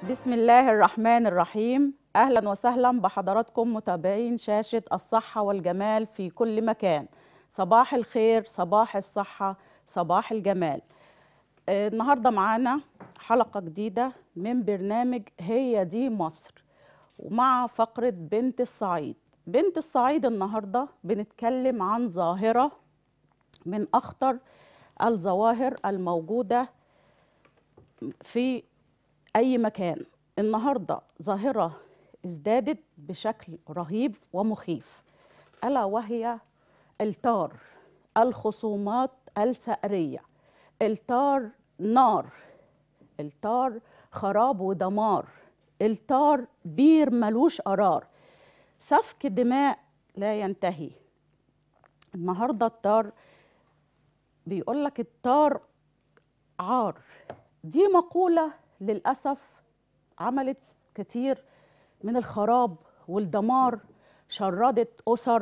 بسم الله الرحمن الرحيم اهلا وسهلا بحضراتكم متابعين شاشه الصحه والجمال في كل مكان صباح الخير صباح الصحه صباح الجمال آه، النهارده معانا حلقه جديده من برنامج هي دي مصر ومع فقره بنت الصعيد بنت الصعيد النهارده بنتكلم عن ظاهره من اخطر الظواهر الموجوده في أي مكان النهاردة ظاهرة ازدادت بشكل رهيب ومخيف ألا وهي التار الخصومات الثأرية التار نار التار خراب ودمار التار بير ملوش قرار سفك دماء لا ينتهي النهارده التار بيقول لك التار عار دي مقولة للأسف عملت كتير من الخراب والدمار شردت أسر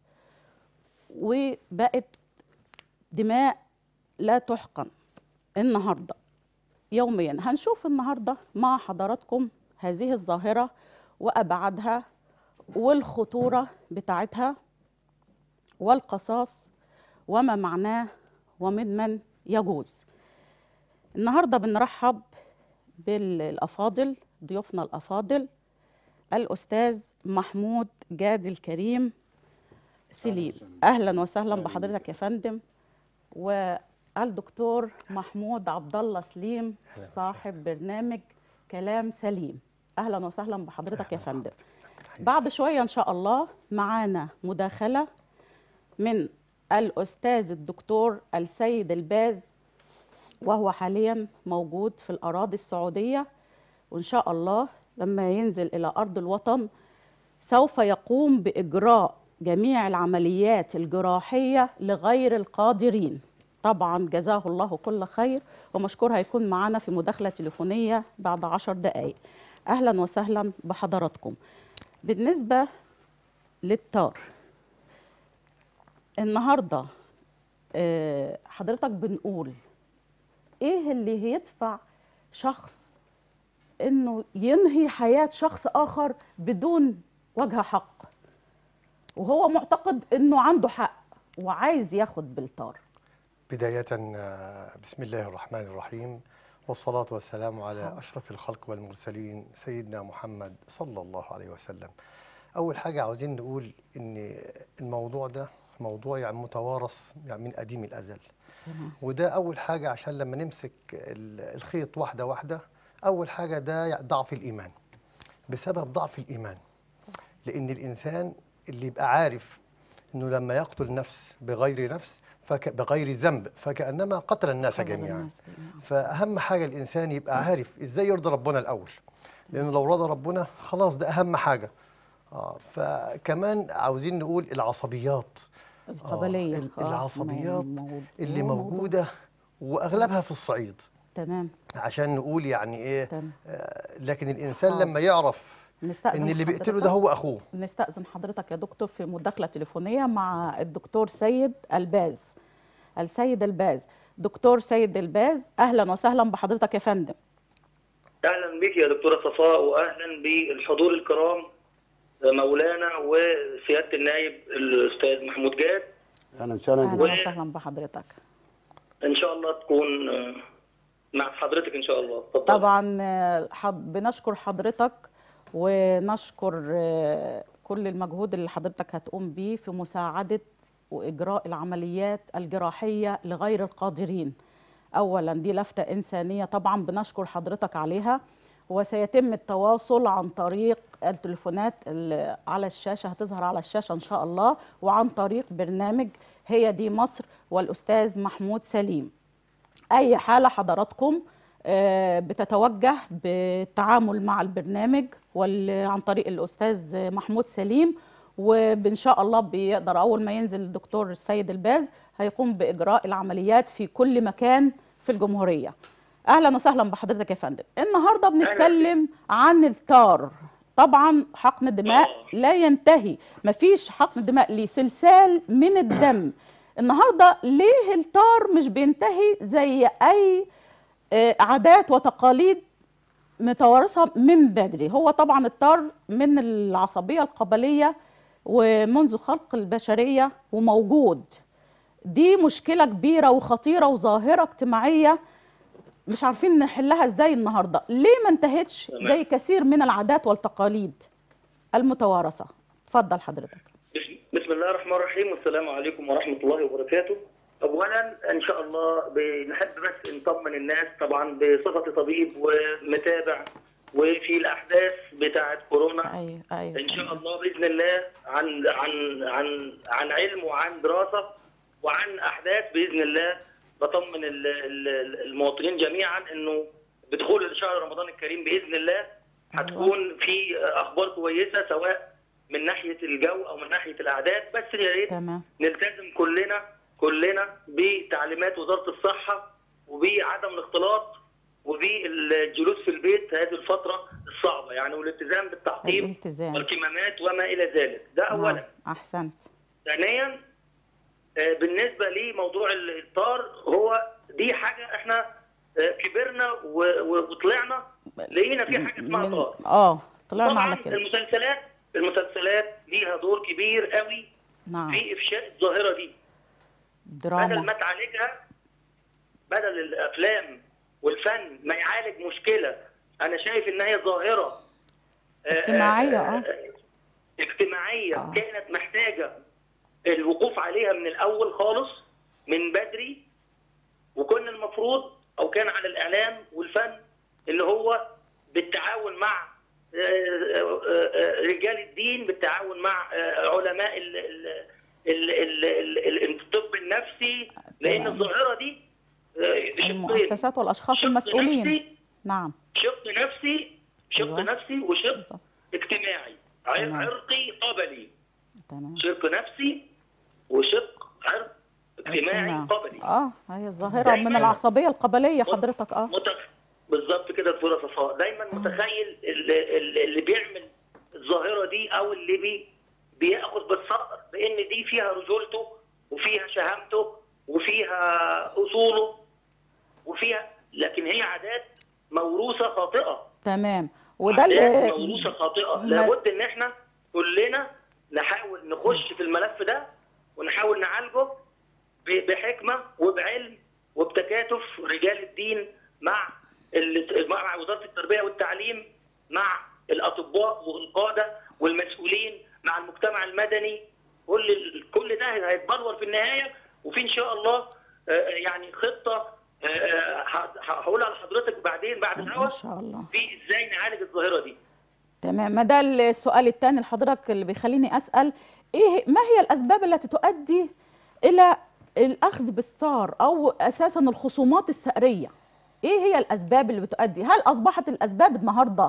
وبقت دماء لا تحقن النهاردة يوميا هنشوف النهاردة مع حضراتكم هذه الظاهرة وأبعادها والخطورة بتاعتها والقصاص وما معناه ومن من يجوز النهارده بنرحب بالافاضل ضيوفنا الافاضل الاستاذ محمود جاد الكريم سليم اهلا وسهلا بحضرتك يا فندم والدكتور محمود عبد الله سليم صاحب برنامج كلام سليم اهلا وسهلا بحضرتك يا فندم بعد شويه ان شاء الله معانا مداخله من الاستاذ الدكتور السيد الباز وهو حاليا موجود في الأراضي السعودية وإن شاء الله لما ينزل إلى أرض الوطن سوف يقوم بإجراء جميع العمليات الجراحية لغير القادرين طبعا جزاه الله كل خير ومشكور هيكون معنا في مداخلة تليفونية بعد عشر دقايق أهلا وسهلا بحضراتكم بالنسبة للتار النهاردة آه، حضرتك بنقول ايه اللي هيدفع شخص انه ينهي حياه شخص اخر بدون وجه حق وهو معتقد انه عنده حق وعايز ياخد بالطار بداية آه، بسم الله الرحمن الرحيم والصلاة والسلام على أشرف الخلق والمرسلين سيدنا محمد صلى الله عليه وسلم أول حاجة عاوزين نقول إن الموضوع ده موضوع يعني متوارث يعني من قديم الأزل وده أول حاجة عشان لما نمسك ال- الخيط واحدة واحدة أول حاجة ده يعني ضعف الإيمان بسبب ضعف الإيمان لأن الإنسان اللي يبقى عارف إنه لما يقتل نفس بغير نفس فك بغير ذنب فكأنما قتل الناس قدر جميعا الناس جميعاً. فأهم حاجة الإنسان يبقى عارف إزاي يرضي ربنا الأول لأنه لو رضى ربنا خلاص ده أهم حاجة آه فكمان عاوزين نقول العصبيات القبلية ال- آه، العصبيات مو- اللي مو- موجودة وأغلبها في الصعيد تمام عشان نقول يعني إيه تمام آه لكن الإنسان حاضر. لما يعرف نستأذن إن اللي بيقتله حضرتك. ده هو أخوه نستأذن حضرتك يا دكتور في مداخلة تليفونية مع الدكتور سيد الباز السيد الباز دكتور سيد الباز أهلا وسهلا بحضرتك يا فندم اهلا بك يا دكتوره صفاء واهلا بالحضور الكرام مولانا وسياده النائب الاستاذ محمود جاد اهلا وسهلا أهلا بك. وسهلا بحضرتك ان شاء الله تكون آه، مع حضرتك ان شاء الله اتفضل. طبعا آه، حض- بنشكر حضرتك ونشكر آه، كل المجهود اللي حضرتك هتقوم بيه في مساعدة وإجراء العمليات الجراحية لغير القادرين أولا دي لفتة إنسانية طبعا بنشكر حضرتك عليها وسيتم التواصل عن طريق التليفونات اللي على الشاشة هتظهر على الشاشة إن شاء الله وعن طريق برنامج هي دي مصر والأستاذ محمود سليم اي حاله حضراتكم آه، بتتوجه بالتعامل مع البرنامج وال- عن طريق الاستاذ محمود سليم وان شاء الله بيقدر اول ما ينزل الدكتور السيد الباز هيقوم باجراء العمليات في كل مكان في الجمهوريه اهلا وسهلا بحضرتك يا فندم النهارده بنتكلم عن التار طبعا حقن الدماء لا ينتهي مفيش حقن دماء ليه سلسال من الدم النهارده ليه التار مش بينتهي زي اي آه، عادات وتقاليد متوارثه من بدري هو طبعا الطار من العصبيه القبليه ومنذ خلق البشريه وموجود دي مشكله كبيره وخطيره وظاهره اجتماعيه مش عارفين نحلها ازاي النهارده ليه ما انتهتش تمام. زي كثير من العادات والتقاليد المتوارثه اتفضل حضرتك بسم بسم الله الرحمن الرحيم والسلام عليكم ورحمة الله وبركاته. أولا إن شاء الله بنحب بس نطمن الناس طبعا بصفتي طبيب ومتابع وفي الأحداث بتاعة كورونا ايوه ايوه إن شاء الله بإذن الله عن عن عن عن علم وعن دراسة وعن أحداث بإذن الله بطمن ال- ال- المواطنين جميعا إنه بدخول شهر رمضان الكريم بإذن الله هتكون في أخبار كويسة سواء من ناحية الجو أو من ناحية الأعداد بس يا ريت تمام نلتزم كلنا كلنا بتعليمات وزاره الصحه وبعدم الاختلاط وبالجلوس في البيت هذه الفتره الصعبه يعني والالتزام بالتعقيم الالتزام والكمامات وما الى ذلك ده اولا نعم، احسنت ثانيا آه، بالنسبه لموضوع الطار هو دي حاجه احنا آه، كبرنا و- و- وطلعنا لقينا في حاجه اسمها من طار اه طلعنا طبعا على كده المسلسلات المسلسلات ليها دور كبير قوي نعم في افشاء الظاهره دي بدل ما دراما تعالجها بدل الافلام والفن ما يعالج مشكله انا شايف ان هي ظاهره آه، اجتماعية، آه، آه. آه، اجتماعيه آه. كانت محتاجه الوقوف عليها من الاول خالص من بدري وكنا المفروض او كان على الاعلام والفن اللي هو بالتعاون مع آه، آه، آه، رجال الدين بالتعاون مع آه، علماء ال- ال- ال- ال- ال- ال- الطب النفسي لان تمام. الظاهره دي آه، بشقين. المؤسسات والاشخاص شق المسؤولين نفسي نعم شق نفسي شق أيوة. نفسي وشق بالظبط اجتماعي عر- تمام. عرقي قبلي تمام شق نفسي وشق عرق اجتماعي اجتماع. قبلي اه هي الظاهره دايماً من العصبيه القبليه حضرتك اه متخ... بالظبط كده دكتوره صفاء دايما متخيل اللي, اللي اللي بيعمل الظاهره دي او اللي بي بياخذ بالصقر بان دي فيها رجولته وفيها شهامته وفيها اصوله وفيها لكن هي عادات موروثه خاطئه تمام وده عادات اللي موروثه خاطئه ما- لابد ان احنا كلنا نحاول نخش في الملف ده ونحاول نعالجه ب- بحكمه وبعلم وبتكاتف رجال الدين مع ال- مع وزاره التربيه والتعليم مع الاطباء والقاده والمسؤولين مع المجتمع المدني كل ال- كل ده هيتبلور في النهايه وفي ان شاء الله آه، يعني خطه آه، آه، ه- هقولها لحضرتك بعدين بعد الهوا ان شاء الله في ازاي نعالج الظاهره دي تمام ما ده السؤال الثاني لحضرتك اللي بيخليني اسال ايه ما هي الاسباب التي تؤدي الى الاخذ بالثار او اساسا الخصومات الثأريه ايه هي الاسباب اللي بتؤدي هل اصبحت الاسباب النهارده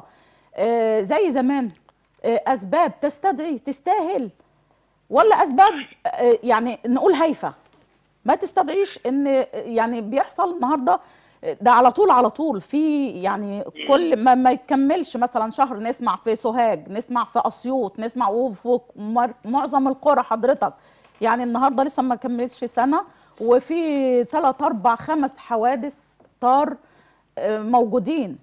آه زي زمان آه اسباب تستدعي تستاهل ولا اسباب آه يعني نقول هايفه ما تستدعيش ان يعني بيحصل النهارده ده على طول على طول في يعني كل ما ما يكملش مثلا شهر نسمع في سوهاج نسمع في اسيوط نسمع وفي مر- معظم القرى حضرتك يعني النهارده لسه ما كملتش سنه وفي ثلاث اربع خمس حوادث طار آه، موجودين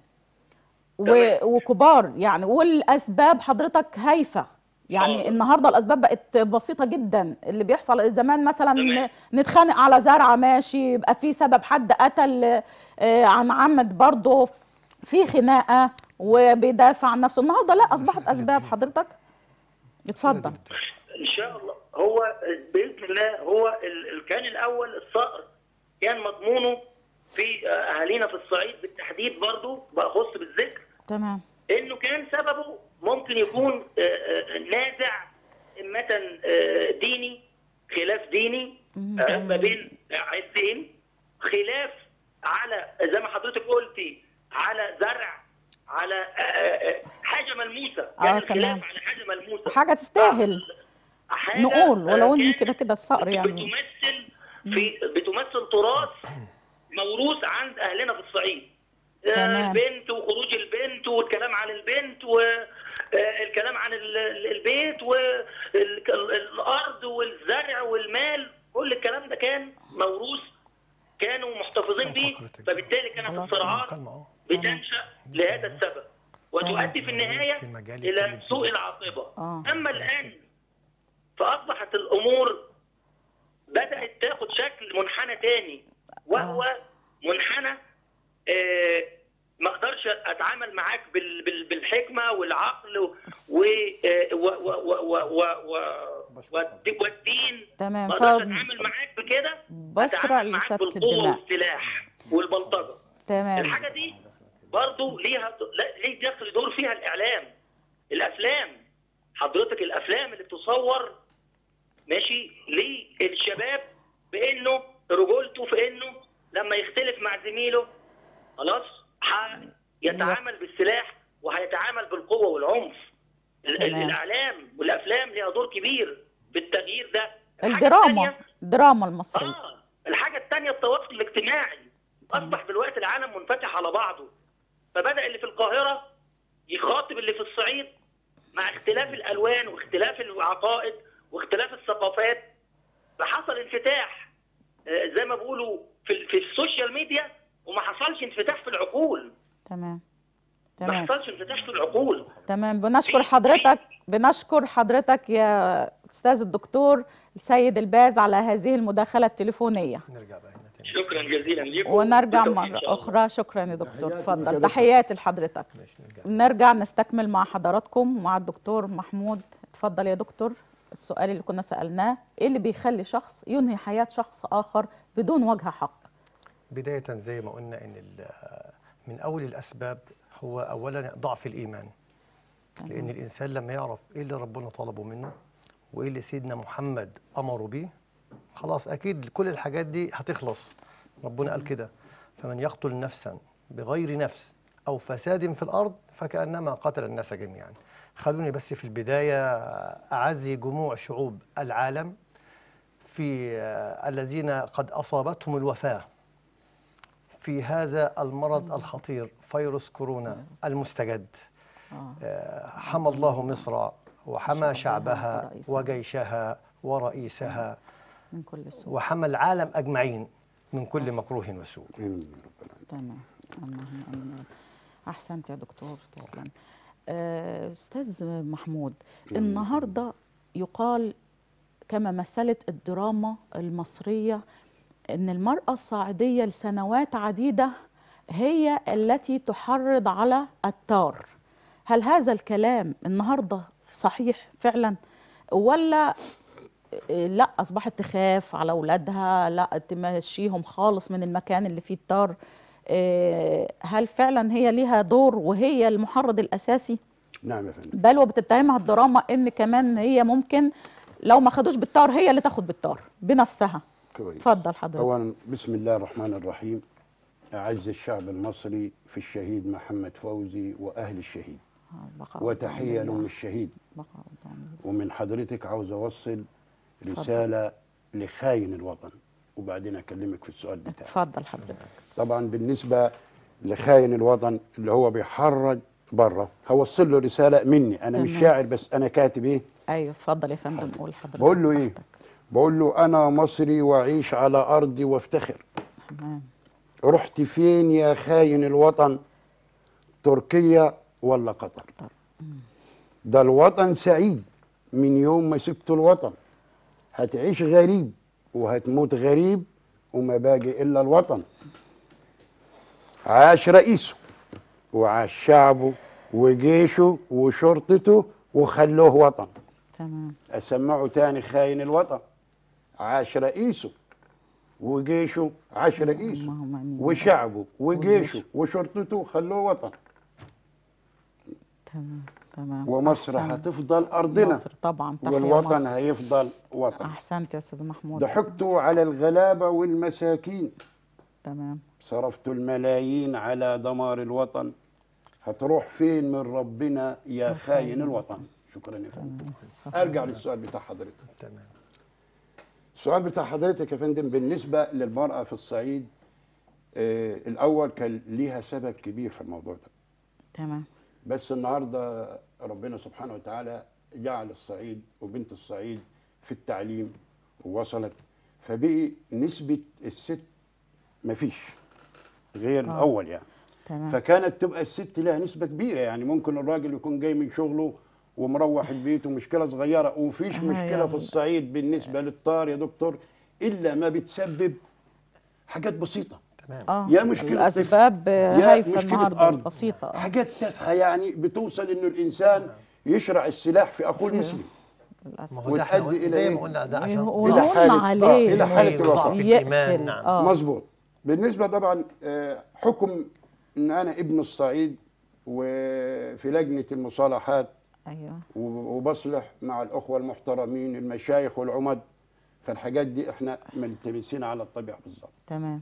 و- تمام. وكبار يعني والاسباب حضرتك هايفه يعني آه. النهارده الاسباب بقت بسيطه جدا اللي بيحصل زمان مثلا تمام. نتخانق على زرعه ماشي يبقى في سبب حد قتل آه، عن عمد برضه في خناقه وبيدافع عن نفسه النهارده لا اصبحت اسباب حضرتك اتفضل ان شاء الله هو باذن الله هو ال- ال- كان الاول الصقر كان مضمونه في اهالينا في الصعيد بالتحديد برضه باخص بالذكر تمام انه كان سببه ممكن يكون آه، آه، نازع إمة آه، ديني خلاف ديني مم، آه، زي- ما بين عزين خلاف على زي ما حضرتك قلتي على زرع على آه، آه، حاجه ملموسه كان آه، الخلاف تمام. على حاجه ملموسه حاجه تستاهل حاجة نقول ولو آه، ان كانت كده كده الصقر يعني بتمثل في بتمثل تراث موروث عند اهلنا في الصعيد آه، تمام. البنت وخروج البنت والكلام عن البنت والكلام عن ال- ال- البيت والارض والزرع والمال كل الكلام ده كان موروث كانوا محتفظين بيه فبالتالي كانت خلاص، الصراعات المكالمة أهو. بتنشا لهذا السبب وتؤدي في النهايه في مجال الى يتكلم فيه سوء بس. العاقبه آه. اما الان فاصبحت الامور بدات تاخد شكل منحنى تاني وهو منحنى آه، ما اقدرش اتعامل معاك بال- بال- بالحكمه والعقل و- و- و- و- و- و- و- والد- والدين تمام ما ف اقدرش اتعامل معاك بكده بسرع أتعامل معاك لسفك بالقوه الدماء والسلاح والبلطجه تمام الحاجه دي برضه ليها لا- ليه دخل دور فيها الاعلام الافلام حضرتك الافلام اللي بتصور ماشي للشباب بانه رجولته في انه لما يختلف مع زميله خلاص ح- يتعامل بالسلاح وهيتعامل بالقوه والعنف ال- ال- تمام. الاعلام والافلام ليها دور كبير بالتغيير ده الحاجة الدراما التانية- الدراما المصرية اه الحاجه الثانيه التواصل الاجتماعي اصبح دلوقتي العالم منفتح على بعضه فبدا اللي في القاهره يخاطب اللي في الصعيد مع اختلاف الالوان واختلاف العقائد واختلاف الثقافات فحصل انفتاح آه، زي ما بيقولوا في في السوشيال ميديا وما حصلش انفتاح في العقول تمام ما تمام حصلش انفتاح في العقول تمام بنشكر في- حضرتك بنشكر حضرتك يا استاذ الدكتور السيد الباز على هذه المداخلة التليفونية نرجع بقى هنا تاني شكرا جزيلا لكم ونرجع بالتوفيق إن مرة شاء الله. أخرى شكرا يا دكتور تحياتي اتفضل لك. تحياتي لحضرتك ماشي نرجع نرجع نستكمل مع حضراتكم مع الدكتور محمود اتفضل يا دكتور السؤال اللي كنا سألناه ايه اللي بيخلي شخص ينهي حياة شخص آخر بدون وجه حق بداية زي ما قلنا إن ال- من أول الأسباب هو أولا ضعف الإيمان لأن الإنسان لما يعرف إيه اللي ربنا طلبه منه وإيه اللي سيدنا محمد أمره بيه خلاص أكيد كل الحاجات دي هتخلص ربنا قال كده فمن يقتل نفسا بغير نفس أو فساد في الأرض فكأنما قتل الناس جميعا خلوني بس في البداية أعزي جموع شعوب العالم في آه، الذين قد أصابتهم الوفاة في هذا المرض الخطير فيروس كورونا المستجد آه. آه، حمى الله مصر وحمى شعبها ورئيسها. وجيشها ورئيسها من كل سوء وحمى العالم أجمعين من كل مكروه وسوء آمين يا رب العالمين. تمام اللهم امين احسنت يا دكتور تسلم آه، استاذ محمود النهارده يقال كما مثلت الدراما المصريه ان المراه الصعيديه لسنوات عديده هي التي تحرض على التار هل هذا الكلام النهارده صحيح فعلا ولا إيه، لا اصبحت تخاف على اولادها لا تمشيهم خالص من المكان اللي فيه التار إيه، هل فعلا هي ليها دور وهي المحرض الاساسي نعم يا فندم بل وبتتهمها الدراما ان كمان هي ممكن لو ما خدوش بالتار هي اللي تاخد بالتار بنفسها كويس اتفضل حضرتك اولا بسم الله الرحمن الرحيم اعز الشعب المصري في الشهيد محمد فوزي واهل الشهيد آه، بقاء وتحيه الله. لام الشهيد بقاء الله. ومن حضرتك عاوز اوصل رساله لخاين الوطن وبعدين اكلمك في السؤال بتاعك اتفضل حضرتك طبعا بالنسبه لخاين الوطن اللي هو بيحرج بره هوصل له رساله مني انا مش تمام. شاعر بس انا كاتب ايه ايوه اتفضل يا فندم قول حضرتك بقول له ايه براحتك. بقول له انا مصري واعيش على ارضي وافتخر تمام رحت فين يا خاين الوطن تركيا ولا قطر قطر. ده الوطن سعيد من يوم ما سبت الوطن هتعيش غريب وهتموت غريب وما باقي الا الوطن عاش رئيسه وعاش شعبه وجيشه وشرطته وخلوه وطن تمام اسمعه تاني خاين الوطن عاش رئيسه وجيشه عاش رئيسه اللهم آمين. وشعبه وجيشه وشرطته خلوه وطن تمام تمام ومصر أحسنت. هتفضل ارضنا مصر طبعا تحيا والوطن مصر. هيفضل وطن احسنت يا استاذ محمود ضحكتوا على الغلابه والمساكين تمام صرفتوا الملايين على دمار الوطن هتروح فين من ربنا يا خاين الوطن شكرا يا فندم ارجع للسؤال بتاع حضرتك تمام السؤال بتاع حضرتك يا فندم بالنسبة للمرأة في الصعيد آه الأول كان ليها سبب كبير في الموضوع ده تمام بس النهاردة ربنا سبحانه وتعالى جعل الصعيد وبنت الصعيد في التعليم ووصلت فبقي نسبة الست مفيش غير الاول يعني تمام فكانت تبقى الست لها نسبه كبيره يعني ممكن الراجل يكون جاي من شغله ومروح البيت ومشكله صغيره ومفيش آه، مشكله يلا. في الصعيد بالنسبه للطار يا دكتور الا ما بتسبب حاجات بسيطه تمام اه يا مشكلة الاسباب يا هايفه مشكلة النهارده أرض. بسيطه آه. حاجات تافهه يعني بتوصل انه الانسان يشرع السلاح في اخوه في- المسلم للاسف ما هو ده احنا وتؤدي إلى زي إيه؟ ما قلنا ده عشان وهو- إلى وقلنا حالة- آه، عليه إلى حالة إنه الوفاة. الإيمان، يقتل نعم. اه مظبوط بالنسبه طبعا آه، حكم ان انا ابن الصعيد وفي لجنه المصالحات ايوه و- وبصلح مع الاخوه المحترمين المشايخ والعمد فالحاجات دي احنا ملتمسين على الطبيعه بالظبط تمام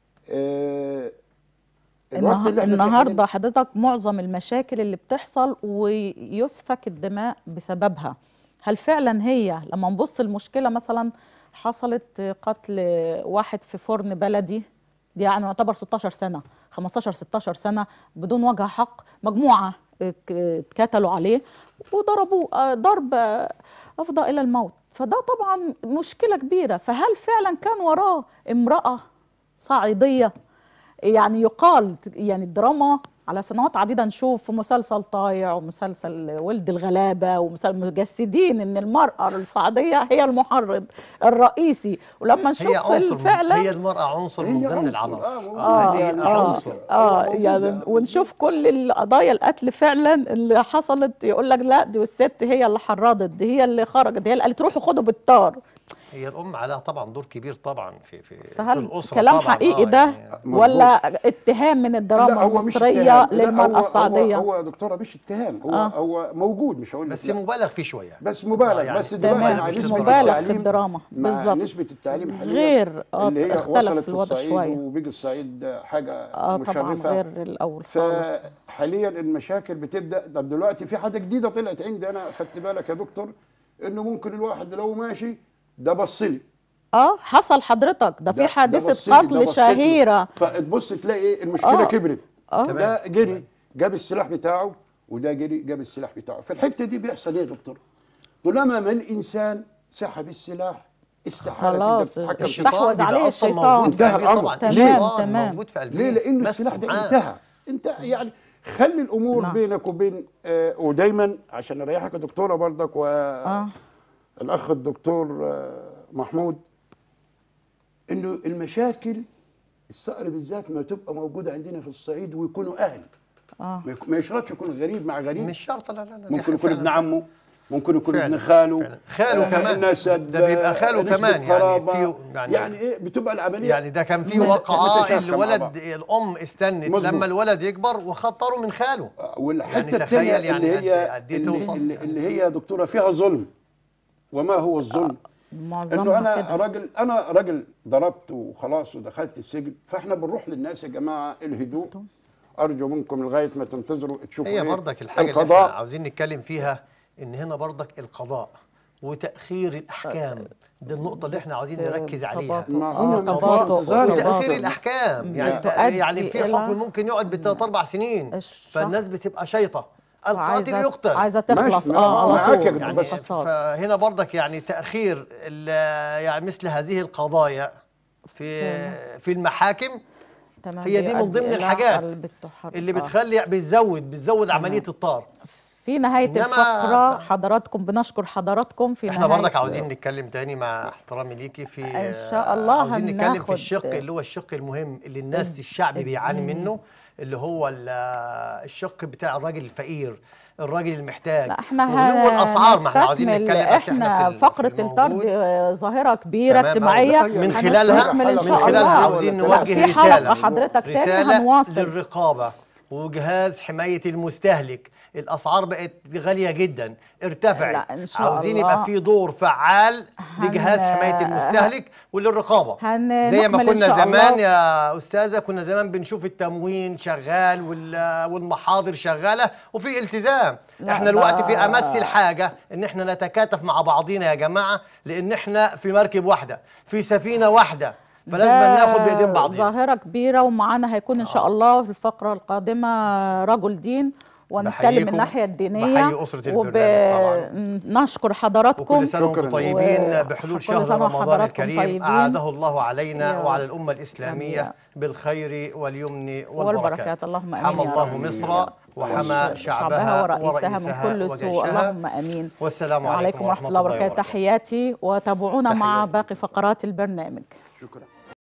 آه، الوقت النه... اللي احنا فيه النهارده حضرتك معظم المشاكل اللي بتحصل ويسفك الدماء بسببها هل فعلا هي لما نبص المشكله مثلا حصلت قتل واحد في فرن بلدي دي يعني يعتبر 16 سنه 15 16 سنه بدون وجه حق مجموعه ك- اتكتلوا عليه وضربوه آه، ضرب آه، افضى الى الموت فده طبعا مشكله كبيره فهل فعلا كان وراه امراه صعيديه يعني يقال يعني الدراما على سنوات عديده نشوف في مسلسل طايع ومسلسل ولد الغلابه ومسلسل مجسدين ان المراه الصعيديه هي المحرض الرئيسي ولما هي نشوف عنصر من فعلا هي المرأة عنصر من هي ضمن عنصر، العناصر آه، اه هي اه عنصر اه موجودة. يعني ونشوف كل القضايا القتل فعلا اللي حصلت يقول لك لا دي الست هي اللي حرضت دي هي اللي خرجت دي هي اللي قالت روحوا خدوا بالطار هي الأم عليها طبعا دور كبير طبعا في في, في فهل الأسرة كلام طبعا حقيقي آه ده يعني مظبوط. ولا اتهام من الدراما لا، هو مش المصريه اتهام. لا، للمراه هو- الصعيديه هو, هو يا دكتوره مش اتهام هو آه. هو موجود مش هقول لك بس لا. مبالغ فيه شوية بس مبالغ آه، يعني بس دلوقتي تمام، مع مش نسبة مبالغ في التعليم الدراما، مع بالظبط. نسبة التعليم حاليا غير، آه، اللي هي اختلف وصلت في الوضع الصعيد شوية. وبقي الصعيد حاجة اه طبعا مشرفة غير الاول خالص فحاليا المشاكل بتبدا طب دلوقتي في حاجه جديده طلعت عندي انا خدت بالك يا دكتور انه ممكن الواحد لو ماشي ده بص لي اه حصل حضرتك ده في ده- ده حادثه بص لي، ده قتل بص لي. شهيره فتبص تلاقي ايه المشكله آه. كبرت آه. ده جري جاب السلاح بتاعه وده جري جاب السلاح بتاعه في الحته دي بيحصل ايه يا دكتور طالما ما الانسان سحب السلاح استحاله خلاص، تقدر تتحكم الشيطان فيه. استحوذ بيبقى عليه أصلاً الشيطان. موجود في انتهى قلبه الأمر. طبعا تمام، الشيطان تمام. موجود في قلبه ليه؟ لأن ماسكه السلاح ده معاه. انتهى انت يعني خلي الامور نعم. بينك وبين آه ودايما عشان اريحك يا دكتوره برضك اه والاخ الدكتور آه محمود انه المشاكل الصقر بالذات ما تبقى موجوده عندنا في الصعيد ويكونوا اهل اه ما يك- ما يشرطش يكون غريب مع غريب مش شرط لا لا لا دي ممكن حاجة يكون ابن فعلاً. عمه ممكن يكون فعلاً، ابن خاله فعلاً. خاله آه، كمان. نسب ده بيبقى خاله آه، نسبة كمان يعني قرابة. في- يعني- يعني ايه بتبقى العمليه يعني ده كان في مت- واقعة متشابكة مع الولد بعض. الأم استنت مظبوط. لما الولد يكبر وخطروا من خاله والحته يعني الثانيه تخيل يعني اللي هي قد- قد إيه اللي, توصل اللي, يعني. اللي هي يا دكتوره فيها ظلم وما هو الظلم انه معظمها انا كده راجل انا راجل ضربت وخلاص ودخلت السجن فاحنا بنروح للناس يا جماعه الهدوء ارجو منكم لغايه ما تنتظروا تشوفوا هي إيه؟ برضك الحاجة اللي القضاء احنا عاوزين نتكلم فيها إن هنا برضك القضاء وتأخير الأحكام دي النقطة اللي احنا عاوزين نركز عليها تباطؤ. ما آه، هم ما فيش تباطؤ انتظار يا وتباطؤ. وتأخير الأحكام يعني يعني ت- تؤدي يعني في إلى- حكم ممكن يقعد بثلاث أربع سنين الشخص فالناس بتبقى شيطة القاتل عايزة- يقتل عايزه تخلص ماشي، اه ما- على معاك يا طول جدع، يعني بس- قصاص فهنا برضك يعني تأخير ال- يعني مثل هذه القضايا في في المحاكم تمام هي دي من بيؤدي ضمن إلى الحاجات قلب التحرك. اللي آه. بتخلي بتزود بتزود عملية الطار في نهايه إنما الفقره ف- حضراتكم بنشكر حضراتكم في احنا نهايه برضك عاوزين نتكلم تاني مع احترامي ليكي في إن شاء الله عاوزين نتكلم في هناخد- الشق اللي هو الشق المهم اللي الناس الشعب بيعاني الديني. منه اللي هو ال- الشق بتاع الراجل الفقير الراجل المحتاج لا احنا وغلو الاسعار ما احنا عاوزين هنستكمل نتكلم بس احنا في ال- فقره في الطرد الموجود. آه، ظاهره كبيره تمام، اجتماعيه آه، من خلالها هنستكمل ان من شاء خلالها الله عاوزين لا، نوجه في رسالة حلقه حضرتك تاني رسالة هنواصل للرقابة وجهاز حماية المستهلك الأسعار بقت غالية جدا ارتفعت لا، إن شاء عاوزين الله. يبقى في دور فعال لجهاز هن- حماية المستهلك وللرقابة هن- زي ما نكمل إن كنا شاء زمان الله. يا أستاذة كنا زمان بنشوف التموين شغال وال- والمحاضر شغالة وفي التزام لا، احنا الوقت في ده- أمس الحاجة ان احنا نتكاتف مع بعضينا يا جماعة لان احنا في مركب واحدة في سفينة واحدة فلازم ده ناخد بايدين بعضينا ظاهرة كبيرة ومعانا هيكون إن شاء الله في الفقرة القادمة رجل دين ونتكلم من بحييكم. الناحيه الدينيه بحيي أسرة البرنامج ونشكر حضراتكم وكل سنة شكراً. وانتم طيبين و- بحلول كل شهر سنة رمضان وحضراتكم الكريم طيبين. أعاده الله علينا يا وعلى رب. الأمة الإسلامية آمين. بالخير واليمن والبركات والبركات اللهم امين حمى يا الله رب. مصر وحمى شعبها ورئيسها من ورئيسها كل سوء وجيشها. اللهم امين والسلام وعليكم ورحمه الله وبركاته تحياتي وتابعونا مع تحياتي. باقي فقرات البرنامج شكرا